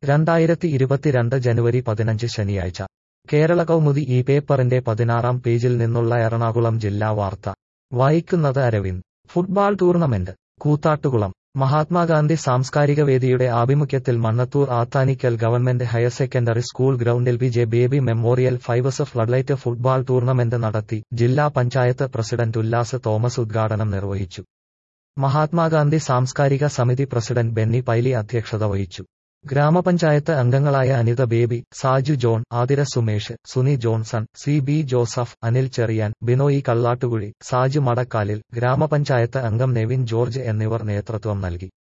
രണ്ടായിരത്തി ഇരുപത്തിരണ്ട് ജനുവരി പതിനഞ്ച് ശനിയാഴ്ച കേരള കൗമുദി ഈ പേപ്പറിന്റെ പതിനാറാം പേജിൽ നിന്നുള്ള എറണാകുളം ജില്ലാ വാർത്ത വായിക്കുന്നത് അരവിന്ദ് ഫുട്ബാൾ ടൂർണമെന്റ് കൂത്താട്ടുകുളം മഹാത്മാഗാന്ധി സാംസ്കാരിക വേദിയുടെ ആഭിമുഖ്യത്തിൽ Mannathur Athanikkal government higher secondary school ഗ്രൗണ്ടിൽ V J Baby memorial fives floodlight football tournament നടത്തി ജില്ലാ പഞ്ചായത്ത് പ്രസിഡന്റ് ഉല്ലാസ് തോമസ് ഉദ്ഘാടനം നിർവഹിച്ചു മഹാത്മാഗാന്ധി സാംസ്കാരിക സമിതി പ്രസിഡന്റ് ബെന്നി പൈലി അധ്യക്ഷത വഹിച്ചു ഗ്രാമപഞ്ചായത്ത് അംഗങ്ങളായ അനിത ബേബി സാജു ജോൺ ആതിര സുമേഷ് സുനി ജോൺസൺ സി ബി ജോസഫ് അനിൽ ചെറിയാൻ ബിനോയി കള്ളാട്ടുകുഴി സാജു മടക്കാലിൽ ഗ്രാമപഞ്ചായത്ത് അംഗം നെവിൻ ജോർജ് എന്നിവർ നേതൃത്വം നൽകി